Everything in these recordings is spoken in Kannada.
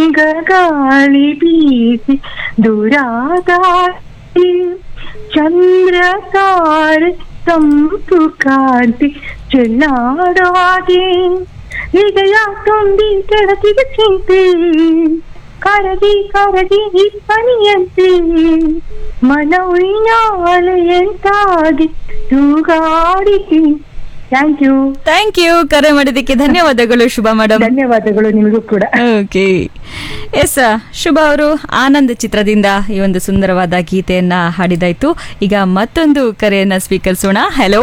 ತಂಗ ಗಾಳಿ ಬೀಸಿ ದುರಾದಾರಿ ಚಂದ್ರ ತಾರೆ ತಂಪು ಕಾಂತಿ ಚೆಲ್ಲಾಡಾದೆ ಹೃದಯ ತುಂಬಿ ಕೆಳತಿಗೆ ಚಿಂತೆ ಕರಗಿ ಕರಗಿ ಇಬ್ಬನಿಯಂತೆ ಮನವಿನಾಲೆಯಂತಾಗಿ ತೂಗಾಡಿಸಿ ಥ್ಯಾಂಕ್ ಯು ಥ್ಯಾಂಕ್ ಯು ಕರೆ ಮಾಡಿದ್ದಕ್ಕೆ ಧನ್ಯವಾದಗಳು ಶುಭ ಮೇಡಮ್ ಧನ್ಯವಾದಗಳು ನಿಮಗೂ ಕೂಡ ಓಕೆ ಎಸ್ ಶುಭ ಅವರು ಆನಂದ್ ಚಿತ್ರದಿಂದ ಈ ಒಂದು ಸುಂದರವಾದ ಗೀತೆಯನ್ನ ಹಾಡಿದಾಯ್ತು ಈಗ ಮತ್ತೊಂದು ಕರೆಯನ್ನ ಸ್ವೀಕರಿಸೋಣ ಹಲೋ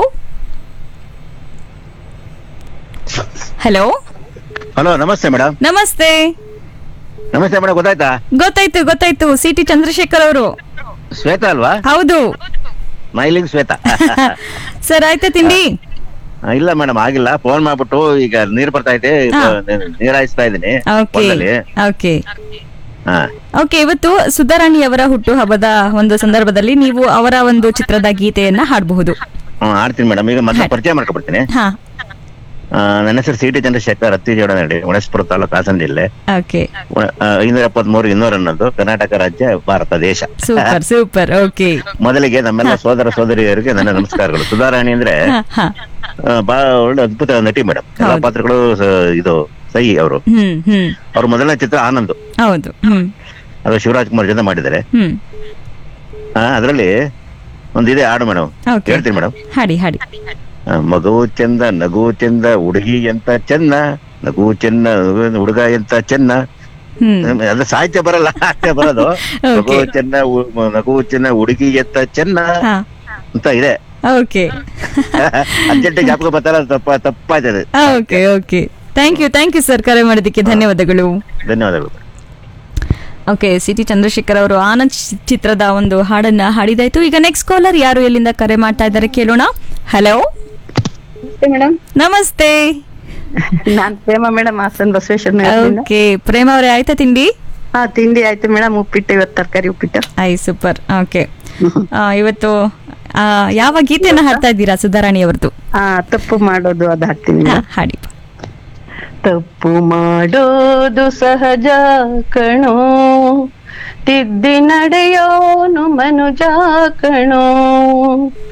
ಹಲೋ ಹಲೋ ನಮಸ್ತೆ ಮೇಡಮ್ ನಮಸ್ತೆ ನಮಸ್ತೆ ಮೇಡಮ್ ಗೊತ್ತಾಯ್ತಾ ಗೊತ್ತಾಯ್ತು ಗೊತ್ತಾಯ್ತು ಸಿ ಟಿ ಚಂದ್ರಶೇಖರ್ ಅವರು ಶ್ವೇತಾ ಅಲ್ವಾ ಹೌದು ಸ್ಮೈಲಿಂಗ್ ಶ್ವೇತಾ ಸರ್ ಆಯ್ತಾ ತಿಂಡಿ ಆ, ಇಲ್ಲ ಮೇಡಮ್ ಆಗಿಲ್ಲ ಫೋನ್ ಮಾಡ್ಬಿಟ್ಟು ಈಗ ನೀರ್ ಬರ್ತಾ ಐತೆ ಹಾ. ನೀರ್ ಹಾಯಿಸ್ತಾ ಇದೀನಿ ಓಕೆ ಹೊಲದಲ್ಲಿ. ಓಕೆ ಹಾ ಓಕೆ ಇವತ್ತು ಸುಧಾರಾಣಿ ಅವರ ಹುಟ್ಟು ಹಬ್ಬದ ಒಂದು ಸಂದರ್ಭದಲ್ಲಿ ನೀವು ಅವರ ಒಂದು ಚಿತ್ರದ ಗೀತೆಯನ್ನ ಹಾಡಬಹುದು ಹ್ಮ್, ಆಡ್ತೀನಿ ಮೇಡಮ್ ಈಗ ಮೊದಲು ಪರಿಚಯ ಮಾಡ್ಕೊಬಿಡ್ತೀನಿ ಹಾ ಆ, ನನ್ನ ಹೆಸರು ಸಿ ಟಿ ಚಂದ್ರಶೇಖರ್ ಹತ್ತಿಜೋಡ ನಡಿ ಹುಣಸ್ಪುರ ತಾಲೂಕು ಹಾಸನ ಜಿಲ್ಲೆ ಓಕೆ ಉ- ಆ, ಐನೂರ ಎಪ್ಪತ್ಮೂರು ಇನ್ನೂರ ಅನ್ನೋದು ಕರ್ನಾಟಕ ರಾಜ್ಯ ಭಾರತ ದೇಶ ಸೂಪರ್ ಸೂಪರ್ ಓಕೆ ಮೊದಲಿಗೆ ನಮ್ಮೆಲ್ಲ ಸೋದರ ಸೋದರಿಯರಿಗೆ ನನ್ನ ನಮಸ್ಕಾರಗಳು ಸುಧಾರಾಣಿ ಅಂದ್ರೆ ಹಾ ಹಾ ಆ, ಬಹಳ ಒಳ್ಳೆ ಅದ್ಭುತ ನಟಿ ಮೇಡಮ್ ಎಲ್ಲಾ ಹೌದು. ಪಾತ್ರಗಳು ಸ- ಇದು ಸಹಿ ಅವರು ಹ್ಮ್ ಹ್ಮ್ ಅವ್ರ ಮೊದಲನೇ ಚಿತ್ರ ಆನಂದ್ ಹೌದು ಹ್ಮ್ ಅದು ಶಿವರಾಜ್ ಕುಮಾರ್ ಜೊತೆ ಮಾಡಿದ್ದಾರೆ ಹ್ಮ್ ಅದರಲ್ಲಿ ಒಂದಿದೆ ಹಾಡು ಮೇಡಮ್ ಓಕೆ ಹೇಳ್ತೀನಿ ಮೇಡಮ್ ಹಾಡಿ ಹಾಡಿ ಮಗು ಚಂದ ನಗು ಚಂದ ಹುಡುಗಿ ಎಂತ ಚೆನ್ನ ನಗು ಚೆನ್ನ ಹುಡುಗ ಎಂತ ಚೆನ್ನ ಹ್ಮ್ ಅದು ಸಾಹಿತ್ಯ ಬರಲ್ಲ ಅಷ್ಟೇ ಬರೋದು ಮಗು Okay. ಚೆನ್ನ ಹು- ನಗು ಚೆನ್ನ ಹುಡುಗಿ ಎಂತ ಚೆನ್ನ ಹಾ ಅಂತ ಇದೆ ಓಕೆ ಅರ್ಜೆಂಟ್ ಜ್ಞಾಪಕ ಬರ್ತಾರ ತಪ್ಪ ತಪ್ಪಾಯ್ತದೆ okay okay thank you thank you sir ಕರೆ ಮಾಡೋದಕ್ಕೆ ಧನ್ಯವಾದಗಳು ಧನ್ಯವಾದಗಳು ಓಕೆ ಸಿಟಿ ಚಂದ್ರಶೇಖರ್ ಅವರು ಆನಂದ್ ಚಿ- ಚಿತ್ರದ ಒಂದು ಹಾಡನ್ನ ಹಾಡಿದಾಯ್ತು ಈಗ ನೆಕ್ಸ್ಟ್ ಕಾಲರ್ ಯಾರು ಎಲ್ಲಿಂದ ಕರೆ ಮಾಡ್ತಾ ಇದ್ದಾರೆ ಕೇಳೋಣ ಹಲೋ ಮೇಡಮ್ ನಮಸ್ತೆ ನಾನ್ ಪ್ರೇಮ ಮೇಡಮ್ ಹಾಸನ್ ಬಸವೇಶ್ವರ ನಗರದಿಂದ. ಓಕೆ ಪ್ರೇಮ ಅವರೇ ಆಯ್ತಾ ತಿಂಡಿ ಹಾ ತಿಂಡಿ ಆಯ್ತು ಮೇಡಮ್ ಉಪ್ಪಿಟ್ಟು ಇವತ್ತು ತರಕಾರಿ ಉಪ್ಪಿಟ್ಟು ಐ ಸೂಪರ್ ಓಕೆ ಇವತ್ತು ಆ, ಯಾವ ಗೀತೆಯನ್ನ ಹಾಡ್ತಾ ಇದ್ದೀರಾ ಸುಧಾರಾಣಿ ಅವರದು ಹಾ ತಪ್ಪು ಮಾಡೋದು ಅದು ಹಾಕ್ತೀನಿ ಹಾ, ಹಾಡಿ ತಪ್ಪು ಮಾಡೋದು ಸಹಜ ಕಣೋ ತಿದ್ದಿ ನಡೆಯೋನು ಮನುಜ ಕಣೋ